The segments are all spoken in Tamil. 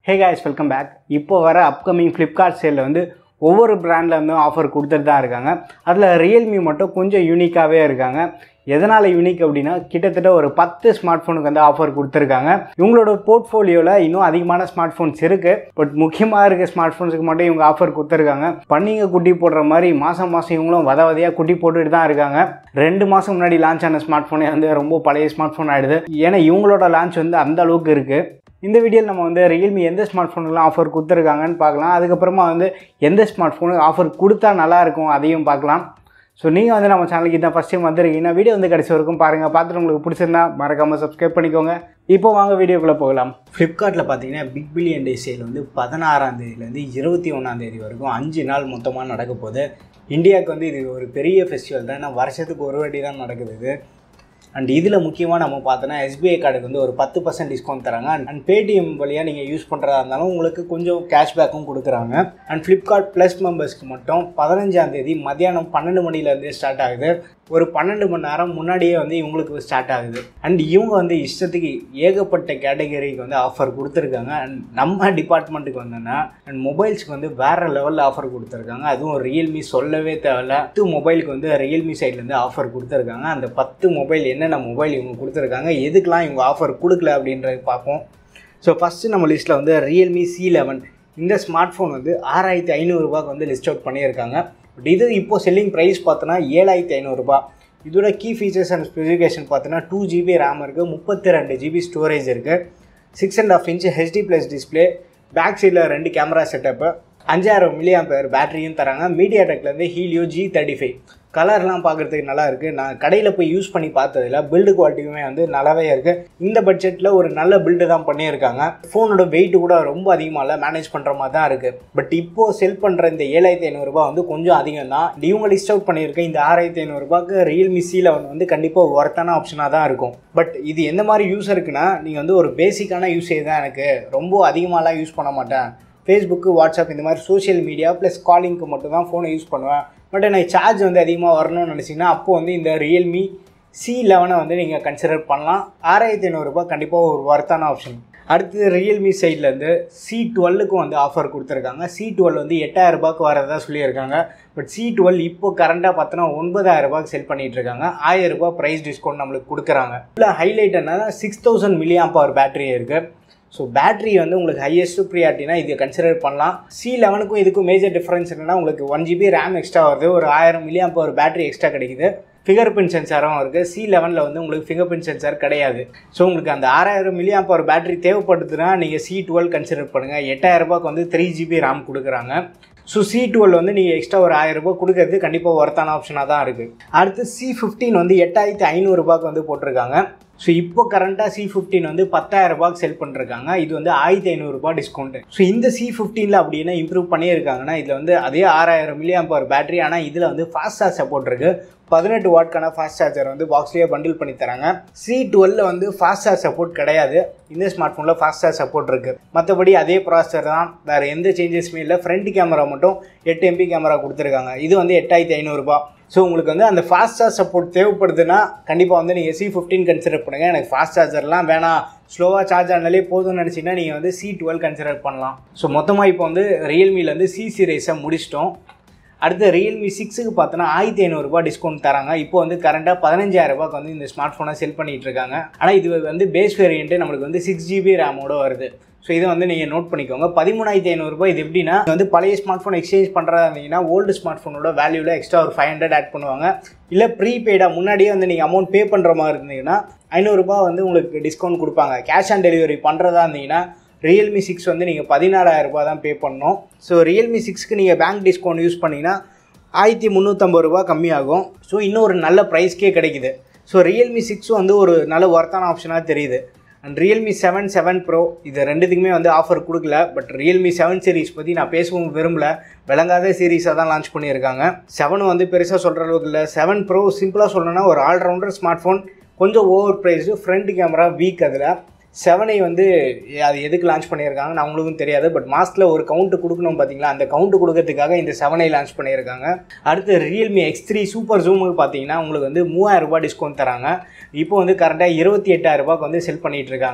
ஹே guys வெல்கம் பேக் இப்போ வர அப்கமிங் ஃப்ளிப்கார்ட் சேலில் வந்து ஒவ்வொரு பிராண்டில் வந்து ஆஃபர் கொடுத்துட்டு தான் இருக்காங்க அதில் ரியல்மி மட்டும் கொஞ்சம் யூனிக்காகவே இருக்காங்க எதனால் யூனிக் அப்படின்னா கிட்டத்தட்ட ஒரு பத்து ஸ்மார்ட் ஃபோனுக்கு வந்து ஆஃபர் கொடுத்துருக்காங்க இவங்களோட போர்ட்ஃபோலியோவில் இன்னும் அதிகமான ஸ்மார்ட் ஃபோன்ஸ் இருக்குது பட் முக்கியமாக இருக்க ஸ்மார்ட் ஃபோன்ஸுக்கு மட்டும் இவங்க ஆஃபர் கொடுத்துருக்காங்க பன்னிங்க குட்டி போடுற மாதிரி மாதம் மாதம் இவங்களும் வத வதையாக குட்டி போட்டுட்டு தான் இருக்காங்க ரெண்டு மாதம் முன்னாடி லான்ச் ஆன ஸ்மார்ட் ஃபோனே வந்து ரொம்ப பழைய ஸ்மார்ட் ஃபோன் ஆகிடுது ஏன்னா இவங்களோட லான்ச் வந்து அந்த அளவுக்கு இருக்குது இந்த வீடியோவில் நம்ம வந்து ரியல்மி எந்த ஸ்மார்ட் ஃபோனுக்குலாம் ஆஃபர் கொடுத்துருக்காங்கன்னு பார்க்கலாம் அதுக்கப்புறமா வந்து எந்த ஸ்மார்ட் ஃபோனுக்கு ஆஃபர் கொடுத்தா நல்லாயிருக்கும் அதையும் பார்க்கலாம் ஸோ நீங்கள் வந்து நம்ம சேனலுக்கு இதான் ஃபஸ்ட் டைம் வந்திருக்கீங்கன்னா வீடியோ வந்து கடைசி வரைக்கும் பாருங்கள் பார்த்துட்டு உங்களுக்கு பிடிச்சிருந்தா மறக்காமல் சப்ஸ்கிரைப் பண்ணிக்கோங்க இப்போ வாங்க வீடியோக்குள்ளே போகலாம் ஃப்ளிப்கார்ட்டில் பார்த்தீங்கன்னா பிக் பில்லியன் டே சேல் வந்து பதினாறாம் தேதியிலேருந்து இருபத்தி ஒன்றாம் தேதி வரைக்கும் அஞ்சு நாள் மொத்தமாக நடக்க போகுது இந்தியாவுக்கு வந்து இது ஒரு பெரிய ஃபெஸ்டிவல் தான் ஏன்னா வருஷத்துக்கு ஒரு வாட்டி தான் நடக்குது இது அண்ட் இதில் முக்கியமாக நம்ம பார்த்தோன்னா எஸ்பிஐ கார்டுக்கு வந்து ஒரு பத்து பர்சன்ட் டிஸ்கவுண்ட் தராங்க அண்ட் பேடிஎம் வழியாக நீங்கள் யூஸ் பண்ணுறதா இருந்தாலும் உங்களுக்கு கொஞ்சம் கேஷ்பேக்கும் கொடுக்குறாங்க அண்ட் ஃப்ளிப்கார்ட் ப்ளஸ் மெம்பர்ஸ்க்கு மட்டும் பதினஞ்சாம் தேதி மத்தியானம் பன்னெண்டு மணிலேருந்தே ஸ்டார்ட் ஆகுது ஒரு பன்னெண்டு மணி நேரம் முன்னாடியே வந்து இவங்களுக்கு ஸ்டார்ட் ஆகுது அண்ட் இவங்க வந்து இஷ்டத்துக்கு ஏகப்பட்ட கேட்டகரிக்கு வந்து ஆஃபர் கொடுத்துருக்காங்க அண்ட் நம்ம டிபார்ட்மெண்ட்டுக்கு வந்தோன்னா அண்ட் மொபைல்ஸ்க்கு வந்து வேறு லெவலில் ஆஃபர் கொடுத்துருக்காங்க அதுவும் ரியல்மி சொல்லவே தேவையில்ல பத்து மொபைலுக்கு வந்து ரியல்மி சைட்லேருந்து ஆஃபர் கொடுத்துருக்காங்க அந்த பத்து மொபைல் என்னென்ன மொபைல் இவங்க கொடுத்துருக்காங்க எதுக்கெலாம் இவங்க ஆஃபர் கொடுக்கல அப்படின்றத பார்ப்போம் ஸோ ஃபஸ்ட்டு நம்ம லிஸ்ட்டில் வந்து ரியல்மி சி லெவன் இந்த ஸ்மார்ட் ஃபோன் வந்து ஆறாயிரத்தி ஐநூறுரூபாக்கு வந்து லிஸ்ட் அவுட் பண்ணியிருக்காங்க பட் இது இப்போ செல்லிங் ப்ரைஸ் பார்த்தோன்னா ஏழாயிரத்தி ஐநூறுரூபா இதோட கீ ஃபீச்சர்ஸ் அண்ட் ஸ்பெசிஃபிகேஷன் பார்த்தோன்னா டூ ஜிபி ரேம் இருக்குது முப்பத்தி ரெண்டு ஜிபி ஸ்டோரேஜ் இருக்குது six and half inch HD plus display back சைடில் ரெண்டு கேமரா செட்டப்பு அஞ்சாயிரம் மில்லியம் பேர் பேட்டரியும் தராங்க மீடியா டெக்லேருந்து ஹீலியோ ஜி தேர்ட்டி ஃபைவ் கலர்லாம் பார்க்குறதுக்கு நல்லா இருக்குது நான் கடையில் போய் யூஸ் பண்ணி பார்த்ததில்ல பில்டு குவாலிட்டியுமே வந்து நல்லாவே இருக்குது இந்த பட்ஜெட்டில் ஒரு நல்ல பில்டு தான் பண்ணியிருக்காங்க ஃபோனோட வெயிட் கூட ரொம்ப அதிகமாக இல்லை மேனேஜ் பண்ணுற மாதிரி தான் இருக்குது பட் இப்போது செல் பண்ணுற இந்த ஏழாயிரத்தி ஐநூறுரூபா வந்து கொஞ்சம் அதிகம் தான் இவங்க லிஸ்ட் அவுட் பண்ணியிருக்க இந்த ஆறாயிரத்தி ஐநூறுரூபாக்கு ரியல்மி சி லெவன் வந்து கண்டிப்பாக ஒர்த்தான ஆப்ஷனாக தான் இருக்கும் பட் இது எந்த மாதிரி யூஸ் இருக்குன்னா நீங்கள் வந்து ஒரு பேசிக்கான யூஸேஜ் தான் எனக்கு ரொம்ப அதிகமாகலாம் யூஸ் பண்ண மாட்டேன் ஃபேஸ்புக்கு வாட்ஸ்அப் இந்த மாதிரி சோஷியல் மீடியா ப்ளஸ் காலிங்க்கு மட்டும் தான் ஃபோனை யூஸ் பண்ணுவேன் பட் எனக்கு சார்ஜ் வந்து அதிகமாக வரணும்னு நினச்சிங்கன்னா அப்போது வந்து இந்த ரியல்மி சி லெவனை வந்து நீங்கள் கன்சிடர் பண்ணலாம் ஆறாயிரத்தி ஐநூறுரூபா கண்டிப்பாக ஒரு ஒர்த்தான ஆப்ஷன் அடுத்து ரியல்மி சைட்லேருந்து சி டுவெல்லுக்கும் வந்து ஆஃபர் கொடுத்துருக்காங்க சி டுவெல் வந்து எட்டாயிரம் ரூபாய்க்கு வரதா சொல்லியிருக்காங்க பட் சி டுவெல் இப்போ கரண்டாக பார்த்தோன்னா ஒன்பதாயிரம் ரூபாய்க்கு செல் பண்ணிட்டு இருக்காங்க ஆயிரம் ரூபாய் ப்ரைஸ் டிஸ்கவுண்ட் நம்மளுக்கு கொடுக்குறாங்க இல்லை ஹைலைட் என்னன்னா six thousand milliamp power battery இருக்குது ஸோ பேட்டரி வந்து உங்களுக்கு ஹையஸ்ட் ப்ரியாரிட்டினா இது கன்சிடர் பண்ணலாம் சி லெவனுக்கும் இதுக்கும் மேஜர் டிஃப்ரென்ஸ் என்னென்னா உங்களுக்கு ஒன் ஜிபி ரேம் எக்ஸ்ட்ரா வருது ஒரு ஆயிரம் மில்லியம் ஒரு பேட்டரி எக்ஸ்ட்ரா கிடைக்குது ஃபிங்கர் பிரிண்ட் சென்சாரும் இருக்குது சி லெவனில் வந்து உங்களுக்கு ஃபிங்கர் பிரிண்ட் சென்சார் கிடையாது ஸோ உங்களுக்கு அந்த ஆறாயிரம் மில்லியம் ஒரு பேட்டரி தேவைப்படுதுன்னா நீங்கள் சி டுவெல் கன்சிடர் பண்ணுங்கள் எட்டாயிரம் ரூபாய்க்கு வந்து த்ரீ ஜிபி ரேம் கொடுக்குறாங்க ஸோ சி டுவெல் வந்து நீங்கள் எக்ஸ்ட்ரா ஒரு ஆயிரம் ரூபாய் கொடுக்கறது கண்டிப்பாக ஒர்த்தான ஆப்ஷனாக தான் இருக்குது அடுத்து சி ஃபிஃப்டீன் வந்து எட்டாயிரத்தி ஐநூறுரூபாய்க்கு வந்து போட்டிருக்காங்க ஸோ இப்போ கரண்ட்டாக சி ஃபிஃப்டீன் வந்து பத்தாயிரம் ரூபாய்க்கு செல் பண்ணிருக்காங்க இது வந்து ஆயிரத்தி ஐநூறுரூபா டிஸ்கவுண்ட் ஸோ இந்த சி ஃபிஃப்டீனில் அப்படின்னா இம்ப்ரூவ் பண்ணியிருக்காங்கன்னா இதில் வந்து அதே ஆறாயிரம் மில்லியம் பவர் பேட்டரி ஆனால் இதில் வந்து ஃபாஸ்ட் சார்ஜ் சப்போர்ட் இருக்குது பதினெட்டு வாட்க்கான ஃபாஸ்ட் சார்ஜர் வந்து பாக்ஸ்லேயே பண்டில் பண்ணி தராங்க சி டுவெல்ல வந்து ஃபாஸ்ட் சார்ஜ் சப்போர்ட் கிடையாது இந்த ஸ்மார்ட் ஃபோனில் ஃபாஸ்ட் சார்ஜ் சப்போர்ட் இருக்குது மற்றபடி அதே ப்ராசஸர் தான் வேறு எந்த சேஞ்சஸுமே இல்லை ஃப்ரண்ட் கேமரா மட்டும் எட்டு எம்பி கேமரா கொடுத்துருக்காங்க இது வந்து எட்டாயிரத்தி ஐநூறுரூபா ஸோ உங்களுக்கு வந்து அந்த ஃபாஸ்ட் சார்ஜ் சப்போர்ட் தேவைப்படுதுன்னா கண்டிப்பாக வந்து நீங்கள் சி ஃபிஃப்டீன் கன்சிடர் பண்ணுங்கள் எனக்கு ஃபாஸ்ட் சார்ஜர்லாம் வேணாம் ஸ்லோவாக சார்ஜ் ஆனாலே போதும்னு நினச்சிங்கன்னா நீங்கள் வந்து சி டுவெல் கன்சிடர் பண்ணலாம் ஸோ மொத்தமாக இப்போ வந்து ரியல்மிலேருந்து சி சீரீஸை முடிச்சிட்டோம் அடுத்து ரியல்மி சிக்ஸுக்கு பார்த்தோன்னா ஆயிரத்தி ஐநூறுரூபா டிஸ்கவுண்ட் தராங்க இப்போ வந்து கரண்ட்டாக பதினஞ்சாயிரம் ரூபாய்க்கு வந்து இந்த ஸ்மார்ட் ஃபோனை செல் பண்ணிகிட்டு இருக்காங்க ஆனால் இது வந்து பேஸ் வேரியண்ட்டு நம்மளுக்கு வந்து சிக்ஸ் ஜிபி ரேமோட வருது ஸோ இதை வந்து நீங்கள் நோட் பண்ணிக்கோங்க பதிமூணாயிரத்தி ஐநூறுரூபா இது எப்படின்னா வந்து பழைய ஸ்மார்ட் ஃபோன் எக்ஸ்சேஞ்ச் பண்ணுறதா இருந்தீங்கன்னா ஓல்டு ஸ்மார்ட் ஃபோனோட வேல்யூவில் எக்ஸ்ட்ரா ஒரு ஃபைவ் ஹண்ட்ரட் ஆட் பண்ணுவாங்க இல்லை ப்ரீபெய்டாக முன்னாடியே வந்து நீங்கள் அமௌண்ட் பே பண்ணுற மாதிரி இருந்தீங்கன்னா ஐநூறுரூபா வந்து உங்களுக்கு டிஸ்கவுண்ட் கொடுப்பாங்க கேஷ் ஆன் டெலிவரி பண்ணுறதா இருந்தீங்கன்னா ரியல்மி சிக்ஸ் வந்து நீங்கள் பதினாலாயிரம் ரூபாய் தான் பே பண்ணணும் ஸோ ரியல்மி சிக்ஸ்க்கு நீங்கள் பேங்க் டிஸ்கவுண்ட் யூஸ் பண்ணிங்கன்னா ஆயிரத்தி முந்நூற்றம்பது ரூபா கம்மியாகும் ஸோ இன்னும் ஒரு நல்ல ப்ரைஸ்க்கே கிடைக்குது ஸோ ரியல்மி சிக்ஸும் வந்து ஒரு நல்ல ஒர்த்தான ஆப்ஷனாக தெரியுது and Realme seven seven pro இது ரெண்டுத்துக்குமே வந்து ஆஃபர் கொடுக்கல பட் ரியல்மி செவன் சீரிஸ் பற்றி நான் பேசவும் விரும்பல விளங்காத சீரீஸாக தான் லான்ச் பண்ணியிருக்காங்க செவனும் வந்து பெருசாக சொல்கிற அளவுக்கு இல்லை செவன் ப்ரோ சிம்பிளாக சொல்லணும்னா ஒரு ஆல்ரவுண்டர் ஸ்மார்ட் ஃபோன் கொஞ்சம் over price front camera weak அதில் செவனை வந்து அது எதுக்கு லான்ச் பண்ணியிருக்காங்கன்னு அவங்களுக்கும் தெரியாது பட் மாஸ்ட்டில் ஒரு கவுண்ட் கொடுக்கணும் பார்த்தீங்களா அந்த கவுண்ட் கொடுக்கறதுக்காக இந்த செவனை லான்ச் பண்ணியிருக்காங்க அடுத்து ரியல்மி எக்ஸ் த்ரீ சூப்பர் ஜூமுக்கு பார்த்தீங்கன்னா உங்களுக்கு வந்து மூவாயிரம் ரூபாய் டிஸ்கவுண்ட் தராங்க இப்போ வந்து கரெக்டாக இருபத்தி எட்டாயிரம் ரூபாய்க்கு வந்து செல் பண்ணிகிட்டு இருக்காங்க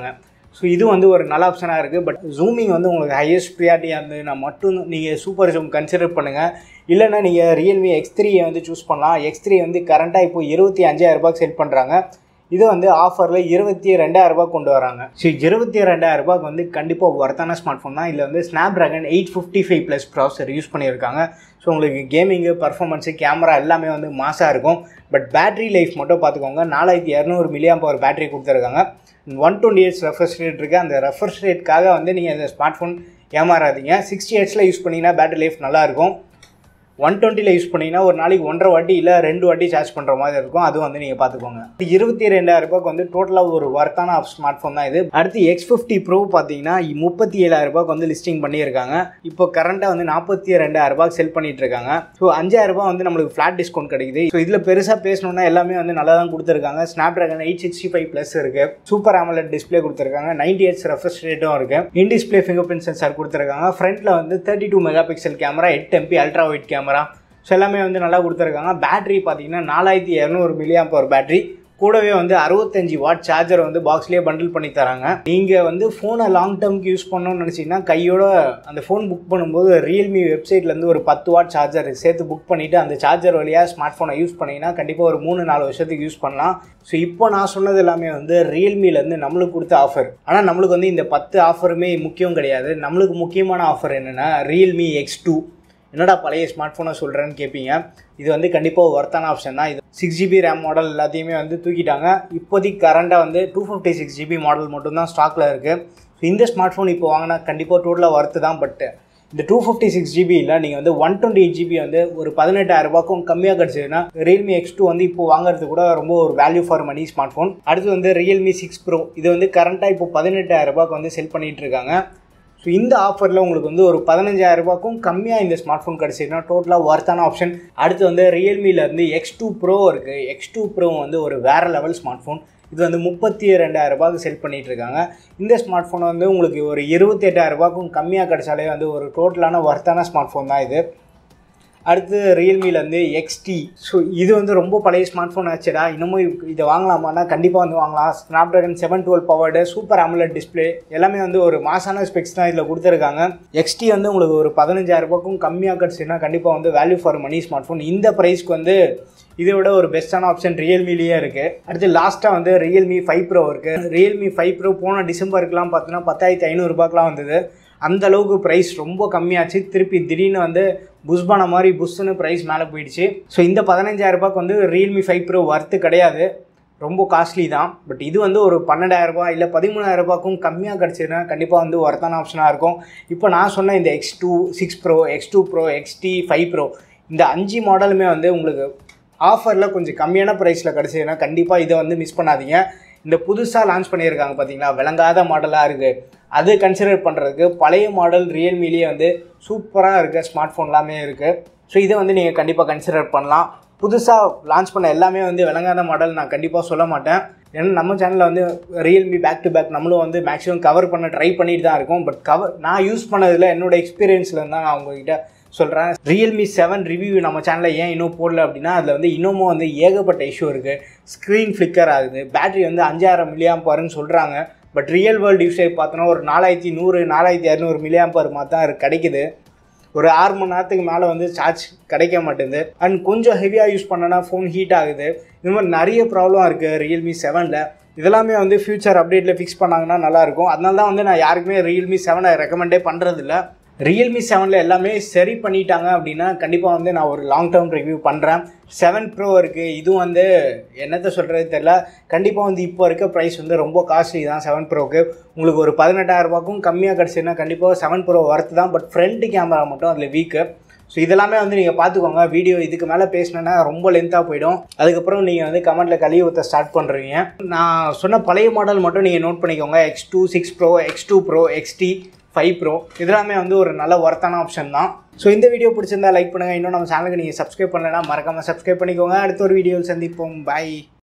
ஸோ இது வந்து ஒரு நல்ல ஆப்ஷனாக இருக்குது பட் ஜூமிங் வந்து உங்களுக்கு ஹையஸ்ட் ப்ரியாரிட்டியாக இருந்ததுன்னா மட்டும் நீங்கள் சூப்பர் ஜூம் கன்சிடர் பண்ணுங்கள் இல்லைன்னா நீங்கள் ரியல்மி எக்ஸ் த்ரீயை வந்து சூஸ் பண்ணலாம் எக்ஸ் த்ரீ வந்து கரண்ட்டாக இப்போ இருபத்தி அஞ்சாயிரம் ரூபாய்க்கு செல் பண்ணுறாங்க இது வந்து ஆஃபரில் இருபத்தி ரெண்டாயிரம் ரூபாய் கொண்டு வராங்க ஸோ இருபத்தி ரெண்டாயிரம் ரூபாய்க்கு வந்து கண்டிப்பாக ஒர்த்தான ஸ்மார்ட் ஃபோன் தான் இதில் வந்து Snapdragon eight fifty five plus processor use பண்ணியிருக்காங்க ஸோ உங்களுக்கு கேமிங்கு பர்ஃபார்மன்ஸு கேமரா எல்லாமே வந்து மாசாக இருக்கும் பட் பேட்டரி லைஃப் மட்டும் பார்த்துக்கோங்க நாலாயிரத்தி இரநூறு மில்லியம் பவர் பேட்டரி கொடுத்துருக்காங்க one twenty hertz refresh rate இருக்குது அந்த ரெஃப்ரெஷ் ரேட்காக வந்து நீங்கள் இந்த ஸ்மார்ட் ஃபோன் ஏமாறாதீங்க சிக்ஸ்டி எயிட்ஸில் யூஸ் பண்ணிங்கன்னா பேட்டரி லைஃப் நல்லாயிருக்கும் ஒன் டுவெண்ட்டியில் யூஸ் பண்ணிங்கன்னா ஒரு நாளைக்கு ஒன்றரை வாட்டி இல்லை ரெண்டு வாட்டி சார்ஜ் பண்ணுற மாதிரி இருக்கும் அதுவும் வந்து நீங்கள் பார்த்துக்கோங்க இருபத்தி ரெண்டாயிரம் ரூபாய்க்கு வந்து டோட்டலாக ஒரு ஒர்த்தான ஸ்மார்ட் ஃபோன் தான் இது அடுத்து எக்ஸ் ஃபிஃப்டி ப்ரோ பார்த்தீங்கன்னா முப்பத்தி ஏழாயிரம் ரூபாய்க்கு வந்து லிஸ்டிங் பண்ணியிருக்காங்க இப்போ கரண்ட்டாக வந்து நாற்பத்தி ரெண்டாயிரம் ரூபாய்க்கு செல் பண்ணிட்டு இருக்காங்க ஸோ அஞ்சாயிரம் ரூபாய் வந்து நம்மளுக்கு ஃப்ளாட் டிஸ்கவுண்ட் கிடைக்குது ஸோ இதில் பெருசாக பேசணும்னா எல்லாமே வந்து நல்லா தான் கொடுத்துருக்காங்க Snapdragon eight sixty five plus இருக்கு சூப்பர் AMOLED டிஸ்பிளே கொடுத்துருக்காங்க நைன்டி எயிட்ஸ் ரெஃப்ரெஷ் ரேட்டும் இருக்கு in display fingerprint sensor கொடுத்துருக்காங்க ஃப்ரண்ட்டில் வந்து thirty two megapixel camera எட்டு MP ultra wide camera so எல்லாமே வந்து நல்லா கொடுத்துருக்காங்க பேட்டரி பார்த்தீங்கன்னா நாலாயிரத்தி இரநூறு மில்லியம் பவர் பேட்டரி கூடவே வந்து அறுபத்தஞ்சு வாட் சார்ஜர் வந்து பாக்ஸ்லேயே பண்டில் பண்ணி தராங்க நீங்கள் வந்து ஃபோனை லாங் டேர்ம்க்கு யூஸ் பண்ணணும்னு நினச்சிங்கன்னா கையோட அந்த ஃபோன் புக் பண்ணும்போது ரியல்மி வெப்சைட்லேருந்து ஒரு பத்து வாட் சார்ஜர் சேர்த்து புக் பண்ணிவிட்டு அந்த சார்ஜர் வழியாக ஸ்மார்ட் ஃபோனை யூஸ் பண்ணிங்கன்னா கண்டிப்பாக ஒரு மூணு நாலு வருஷத்துக்கு யூஸ் பண்ணலாம் ஸோ இப்போ நான் சொன்னது எல்லாமே வந்து ரியல்மிலேருந்து நம்மளுக்கு கொடுத்த ஆஃபர் ஆனால் நம்மளுக்கு வந்து இந்த பத்து ஆஃபருமே முக்கியம் கிடையாது நம்மளுக்கு முக்கியமான ஆஃபர் என்னென்னா ரியல்மி எக்ஸ் டூ என்னடா பழைய ஸ்மார்ட் ஃபோனை சொல்கிறேன்னு கேட்பீங்க இது வந்து கண்டிப்பாக ஒர்த்தான ஆப்ஷன் தான் இது சிக்ஸ் ஜிபி ரேம் மாடல் எல்லாத்தையுமே வந்து தூக்கிட்டாங்க இப்போதைக்கு கரண்டாக வந்து two fifty six GB model மட்டும்தான் ஸ்டாக்கில் இருக்குது ஸோ இந்த ஸ்மார்ட் ஃபோன் இப்போ வாங்கினா கண்டிப்பாக டோட்டலாக ஒர்த்து தான் பட் இந்த டூ ஃபிஃப்டி சிக்ஸ் ஜிபியில் நீங்கள் வந்து ஒன் டுவெண்ட்டி எயிட் ஜிபி வந்து ஒரு பதினெட்டாயிரம் ரூபாய்க்கும் கம்மியாக கிடச்சதுன்னா ரியல்மி எக்ஸ் டூ வந்து இப்போ வாங்குறது கூட ரொம்ப ஒரு value for money smart phone அடுத்து வந்து ரியல்மி சிக்ஸ் ப்ரோ இது வந்து கரண்ட்டாக இப்போ பதினெட்டாயிரம் ரூபாய்க்கு வந்து செல் பண்ணிகிட்டு இருக்காங்க ஸோ இந்த ஆஃபரில் உங்களுக்கு வந்து ஒரு பதினஞ்சாயிரம் ரூபாய்க்கும் கம்மியாக இந்த ஸ்மார்ட் ஃபோன் கிடச்சிதுன்னா டோட்டலாக ஒர்த்தான ஆப்ஷன் அடுத்து வந்து ரியல்மிலேருந்து எக்ஸ் டூ ப்ரோ இருக்குது எக்ஸ் டூ ப்ரோ வந்து ஒரு வேறு லெவல் ஸ்மார்ட் ஃபோன் இது வந்து முப்பத்தி ரெண்டாயிரம் ரூபாய்க்கு செல் பண்ணிட்டு இருக்காங்க இந்த ஸ்மார்ட் ஃபோன் வந்து உங்களுக்கு ஒரு இருபத்தி எட்டாயிரம் ரூபாய்க்கும் கம்மியாக கிடைச்சாலே வந்து ஒரு டோட்டலான ஒர்த்தான ஸ்மார்ட் ஃபோன் தான் இது அடுத்து ரியல்மிலேருந்து எக்ஸ்டி ஸோ இது வந்து ரொம்ப பழைய ஸ்மார்ட் ஃபோன் ஆச்சுடா இன்னமும் இது- இதை வாங்கலாமான்னா கண்டிப்பாக வந்து வாங்கலாம் Snapdragon seven twelve powered super AMOLED display எல்லாமே வந்து ஒரு மாசான ஸ்பெக்ஸ் தான் இதில் கொடுத்துருக்காங்க எக்ஸ்டி வந்து உங்களுக்கு ஒரு பதினஞ்சாயிரம் ரூபாய்க்கும் கம்மியாக கிடச்சுன்னா கண்டிப்பாக வந்து value for money smart phone இந்த ப்ரைஸ்க்கு வந்து இதை விட ஒரு பெஸ்ட்டான ஆப்ஷன் ரியல்மிலேயே இருக்குது அடுத்து லாஸ்ட்டாக வந்து ரியல்மி ஃபைவ் ப்ரோ இருக்குது ரியல்மி ஃபைவ் ப்ரோ போன டிசம்பருக்குலாம் பார்த்தீங்கன்னா பத்தாயிரத்தி ஐநூறுரூபாக்கெலாம் வந்தது அந்த அளவுக்கு ப்ரைஸ் ரொம்ப கம்மியாச்சு திருப்பி திடீர்னு வந்து புஷ்பான மாதிரி புஷ்ஷுன்னு ப்ரைஸ் மேலே போயிடுச்சு ஸோ இந்த பதினஞ்சாயிரம் ரூபாய்க்கு வந்து ரியல்மி ஃபைவ் ப்ரோ ஒர்த்து கிடையாது ரொம்ப காஸ்ட்லி தான் பட் இது வந்து ஒரு பன்னெண்டாயிரம் ரூபாய் இல்லை பதிமூணாயிரம் ரூபாய்க்கும் கம்மியாக கிடச்சிதுன்னா கண்டிப்பாக வந்து ஒர்த்தான ஆப்ஷனாக இருக்கும் இப்போ நான் சொன்ன இந்த X two six pro X two pro XT five pro இந்த அஞ்சு மாடலுமே வந்து உங்களுக்கு ஆஃபரில் கொஞ்சம் கம்மியான ப்ரைஸில் கிடச்சிதுன்னா கண்டிப்பாக இதை வந்து மிஸ் பண்ணாதீங்க இந்த புதுசாக லான்ச் பண்ணியிருக்காங்க பார்த்தீங்களா விளங்காத மாடலாக இருக்குது அது கன்சிடர் பண்ணுறதுக்கு பழைய மாடல் ரியல்மிலேயே வந்து சூப்பராக இருக்க ஸ்மார்ட் ஃபோன் எல்லாமே இருக்குது ஸோ இதை வந்து நீங்கள் கண்டிப்பாக கன்சிடர் பண்ணலாம் புதுசாக லான்ச் பண்ண எல்லாமே வந்து விளங்காத மாடல் நான் கண்டிப்பாக சொல்ல மாட்டேன் ஏன்னா நம்ம சேனலில் வந்து ரியல்மி பேக் டு பேக் நம்மளும் வந்து மேக்ஸிமம் கவர் பண்ண ட்ரை பண்ணிட்டு தான் இருக்கோம் பட் கவர் நான் யூஸ் பண்ணதில் என்னோட எக்ஸ்பீரியன்ஸில் தான் நான் உங்ககிட்ட சொல்கிறேன் ரியல்மி செவன் ரிவ்யூ நம்ம சேனலில் ஏன் இன்னும் போடல அப்படின்னா அதில் வந்து இன்னமும் வந்து ஏகப்பட்ட இஷ்யூ இருக்குது ஸ்க்ரீன் ஃப்ளிக்கர் ஆகுது பேட்டரி வந்து அஞ்சாயிரம் மில்லியாம் பாருன்னு சொல்கிறாங்க பட் ரியல் வேர்ல்டு யூசேஜ் பார்த்தோன்னா ஒரு நாலாயிரத்தி நூறு நாலாயிரத்தி இரநூறு மில்லியாம் பார் மாதிரி தான் இருக்கு- கிடைக்குது ஒரு ஆறு மணி நேரத்துக்கு மேலே வந்து சார்ஜ் கிடைக்க மாட்டேங்குது அண்ட் கொஞ்சம் ஹெவியாக யூஸ் பண்ணனா ஃபோன் ஹீட் ஆகுது இந்த மாதிரி நிறைய ப்ராப்ளம் இருக்குது ரியல்மி செவனில் இதெல்லாமே வந்து ஃபியூச்சர் அப்டேட்டில் ஃபிக்ஸ் பண்ணாங்கன்னா நல்லாயிருக்கும் அதனால தான் வந்து நான் யாருக்குமே ரியல்மி செவனை ரெக்கமெண்டே பண்ணுறதில்ல ரியல்மி செவனில் எல்லாமே சரி பண்ணிட்டாங்க அப்படின்னா கண்டிப்பாக வந்து நான் ஒரு லாங் டேர்ம் ரிவ்யூ பண்ணுறேன் செவன் ப்ரோ இருக்குது இதுவும் வந்து என்னத்தை சொல்கிறது தெரில கண்டிப்பாக வந்து இப்போ இருக்க ப்ரைஸ் வந்து ரொம்ப காஸ்ட்லி தான் செவன் ப்ரோக்கு உங்களுக்கு ஒரு பதினெட்டாயிரம் ரூபாய்க்கும் கம்மியாக கிடச்சுன்னா கண்டிப்பாக செவன் ப்ரோ ஒர்த்து தான் பட் ஃப்ரண்ட் கேமரா மட்டும் அதில் வீக்கு ஸோ இதெல்லாமே வந்து நீங்கள் பார்த்துக்கோங்க வீடியோ இதுக்கு மேலே பேசினேன்னா ரொம்ப லென்த்தாக போயிடும் அதுக்கப்புறம் நீங்கள் வந்து கமெண்ட்டில் கழுவி ஊற்ற ஸ்டார்ட் பண்ணுறீங்க நான் சொன்ன பழைய மாடல் மட்டும் நீங்கள் நோட் பண்ணிக்கோங்க X two six pro X two pro XT five pro இதெல்லாமே வந்து ஒரு நல்ல ஒர்த்தான ஆப்ஷன் தான் ஸோ இந்த வீடியோ பிடிச்சிருந்தா லைக் பண்ணுங்கள் இன்னும் நம்ம சேனலுக்கு நீங்கள் சப்ஸ்கிரைப் பண்ணலைன்னா மறக்காமல் சப்ஸ்கிரைப் பண்ணிக்கோங்க அடுத்த ஒரு வீடியோவில் சந்திப்போம் பை